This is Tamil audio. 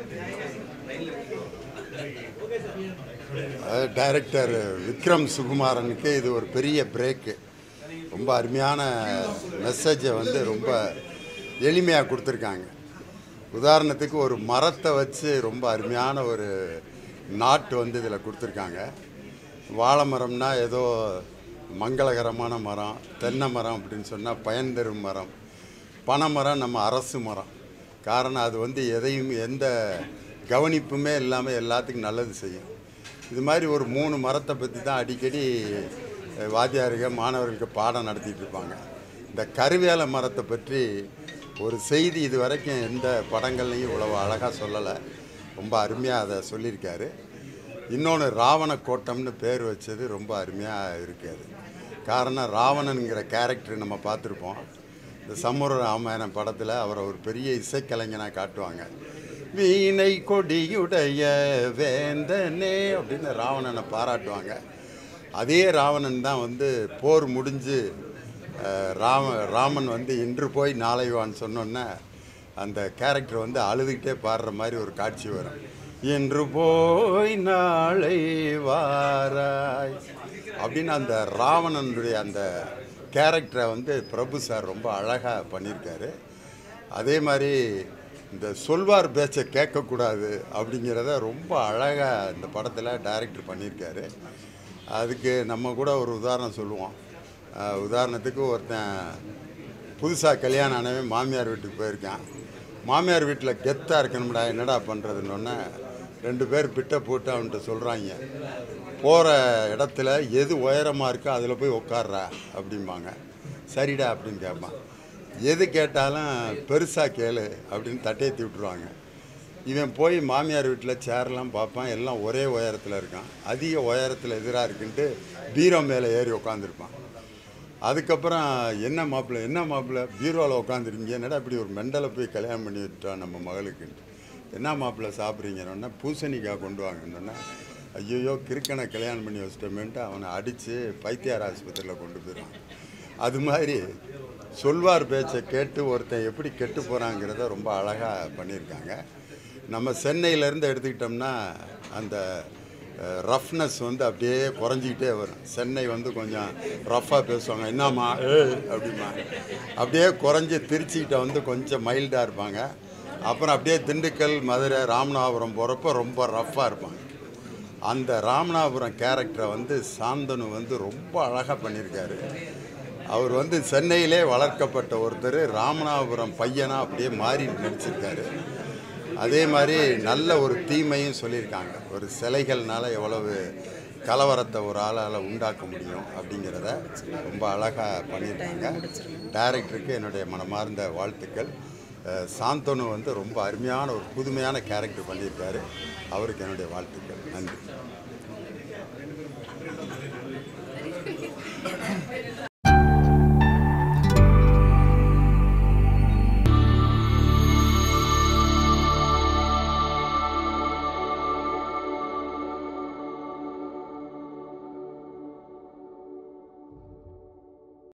டைரக்டர் விக்ரம் சுகுமாரனுக்கு இது ஒரு பெரிய பிரேக்கு ரொம்ப அருமையான மெசேஜை வந்து ரொம்ப எளிமையாக கொடுத்துருக்காங்க உதாரணத்துக்கு ஒரு மரத்தை வச்சு ரொம்ப அருமையான ஒரு நாட்டு வந்து இதில் கொடுத்துருக்காங்க வாழை மரம்னா ஏதோ மங்களகரமான மரம் தென்னை மரம் அப்படின்னு சொன்னால் பயன் தரும் மரம் பனைமரம் நம்ம அரசு மரம் காரணம் அது வந்து எதையும் எந்த கவனிப்புமே இல்லாமல் எல்லாத்துக்கும் நல்லது செய்யும் இது மாதிரி ஒரு மூணு மரத்தை பற்றி தான் அடிக்கடி அஹ், வாத்தியாருங்க மாணவர்களுக்கு பாடம் நடத்திட்டு இருப்பாங்க இந்த கருவேல மரத்தை பற்றி ஒரு செய்தி இது வரைக்கும் எந்த படங்கள்லையும் இவ்வளவு அழகாக சொல்லலை ரொம்ப அருமையாக அதை சொல்லியிருக்காரு இன்னொன்று ராவண கோட்டம்னு பேர் வச்சது ரொம்ப அருமையாக இருக்காது காரணம் ராவணனுங்கிற கேரக்டர் நம்ம பார்த்துருப்போம் இந்த சமூர ராமாயணம் படத்தில் அவரை ஒரு பெரிய இசைக்கலைஞனாக காட்டுவாங்க வீணை கொடியுடைய வேந்தனே அப்படின்னு ராவணனை பாராட்டுவாங்க அதே ராவணன் தான் வந்து போர் முடிஞ்சு அஹ், ராம ராமன் வந்து இன்று போய் நாளை வான்னு சொன்னோன்னே அந்த கேரக்டர் வந்து அழுதுகிட்டே பாடுற மாதிரி ஒரு காட்சி வரும் இன்று போய் நாளை வாராய் அப்படின்னு அந்த ராவணனுடைய அந்த கேரக்டரை வந்து பிரபு சார் ரொம்ப அழகாக பண்ணியிருக்காரு அதே மாதிரி இந்த சொல்வார் பேச்சை கேட்கக்கூடாது அப்படிங்கிறத ரொம்ப அழகாக இந்த படத்தில் டைரக்டர் பண்ணியிருக்காரு அதுக்கு நம்ம கூட ஒரு உதாரணம் சொல்லுவோம் அஹ் உதாரணத்துக்கு ஒருத்தன் புதுசாக கல்யாணம் ஆனவன் மாமியார் வீட்டுக்கு போயிருக்கான் மாமியார் வீட்டில் கெத்தாக இருக்கணும்டா என்னடா பண்ணுறதுன்னொன்னே ரெண்டு பேர் பிட்டை போட்டு அவன்கிட்ட சொல்கிறாங்க போகிற இடத்துல எது உயரமாக இருக்கோ அதில் போய் உட்கார்றா அப்படிம்பாங்க சரிடா அப்படின்னு கேட்பான் எது கேட்டாலும் பெருசாக கேளு அப்படின்னு தட்டேத்தி விட்டுருவாங்க இவன் போய் மாமியார் வீட்டில் சேர்லாம் பார்ப்பான் எல்லாம் ஒரே உயரத்தில் இருக்கான் அதிக உயரத்தில் எதிராக இருக்குன்ட்டு பீரோ மேலே ஏறி உட்காந்துருப்பான் அதுக்கப்புறம் என்ன மாப்பிள்ளை என்ன மாப்பிள்ளை பீரோவில் உட்காந்துருக்கீங்க என்னடா இப்படி ஒரு மெண்டலை போய் கல்யாணம் பண்ணி விட்டான் நம்ம மகளுக்குன்ட்டு என்ன மாப்பிள்ளை சாப்பிட்றீங்கன்னா பூசணிக்காய் கொண்டு வாங்கன்னொன்னே ஐயோ கிறுக்கனை கல்யாணம் பண்ணி வச்சிட்டோமேன்ட்டு அவனை அடித்து பைத்தியார் ஆஸ்பத்திரியில் கொண்டு போயிடுவான் அது மாதிரி சொல்வார் பேச்சை கேட்டு ஒருத்தன் எப்படி கெட்டு போகிறாங்கிறத ரொம்ப அழகாக பண்ணியிருக்காங்க நம்ம சென்னையிலேருந்து எடுத்துக்கிட்டோம்னா அந்த ரஃப்னஸ் வந்து அப்படியே குறைஞ்சிக்கிட்டே வரும் சென்னை வந்து கொஞ்சம் ரஃப்பாக பேசுவாங்க என்னம்மா ஏ அப்படிமா அப்படியே குறைஞ்சி திருச்சிக்கிட்ட வந்து கொஞ்சம் மைல்டாக இருப்பாங்க அப்புறம் அப்படியே திண்டுக்கல் மதுரை ராமநாதபுரம் போகிறப்ப ரொம்ப ரஃப்பாக இருப்பாங்க அந்த ராமநாதபுரம் கேரக்டரை வந்து சாந்தனு வந்து ரொம்ப அழகாக பண்ணியிருக்காரு அவர் வந்து சென்னையிலே வளர்க்கப்பட்ட ஒருத்தர் ராமநாதபுரம் பையனாக அப்படியே மாறி நடிச்சிருக்காரு அதே மாதிரி நல்ல ஒரு தீமையும் சொல்லியிருக்காங்க ஒரு சிலைகள்னால எவ்வளவு கலவரத்தை ஒரு ஆளால் உண்டாக்க முடியும் அப்படிங்கிறத ரொம்ப அழகாக பண்ணியிருக்காங்க டைரக்டருக்கு என்னுடைய மனமார்ந்த வாழ்த்துக்கள் அஹ் சாந்தனு வந்து ரொம்ப அருமையான ஒரு புதுமையான கேரக்டர் பண்ணியிருக்காரு அவருக்கு என்னுடைய வாழ்த்துக்கள் நன்றி